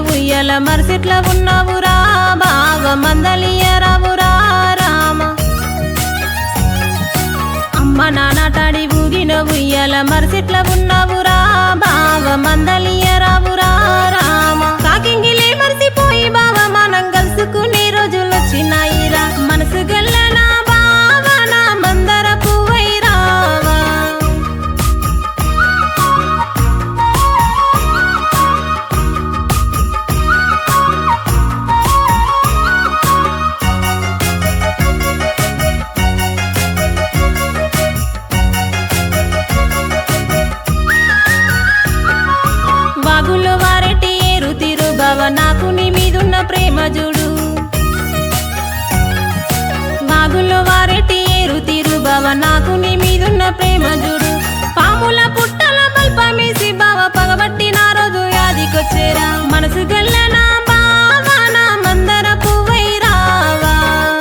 ఉయ్యల మరిసిట్ల ఉన్నావురా బాగా మందలియరావురా రామ అమ్మ నాన్నటాడి ఊగిన ఉయ్యల మరిసిట్ల ఉన్నావురా బాగా మందలియరావురా రామ కాకింగిలే మరిసిపోయి బావ మనం కలుసుకునే రోజులు వచ్చినాయిరా మనసు గల్లన బావ నా మందర పువ్వై రావా వాగుల్లో వారెటి ఏరు తీరు బావ నాకు నీ మీదున్న ప్రేమ చూడు వాగుల్లో వారెటి ఏరు తీరు బావ నాకు నీ మీదున్న ప్రేమ చూడు పాముల పుట్టల బల్పమేసి బావ పగబట్టి నా రోజు యాదికొచ్చేరా మనసు గల్లన బావ నా మందర పువ్వై రావా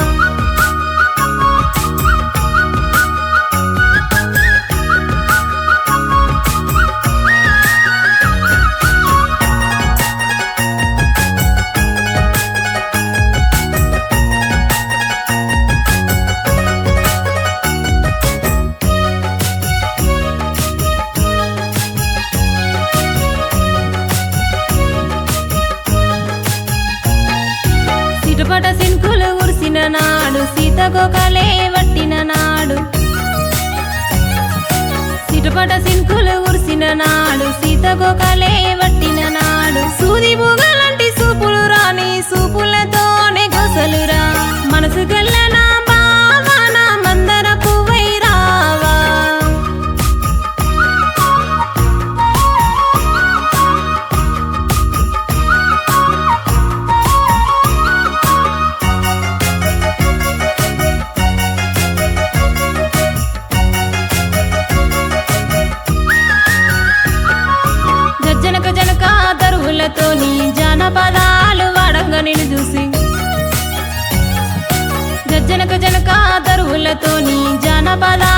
సిటపట సిన్కులు ఉరిసిన నాడు సీతకొకలే వట్టిన నాడు సిటపట సిన్కులు ఉరిసిన నాడు సీతకొకలే వట్టిన నాడు సూది బుగలాంటి సూపులు రాని సూపులతోనే గొసలురా మనసు గల్లన బావన మందర పువ్వై రావా జనక జనక దరువులతోని జానపదాలు వాడంగా నేను చూసి జనక జనక దరువులతోని జానపదాలు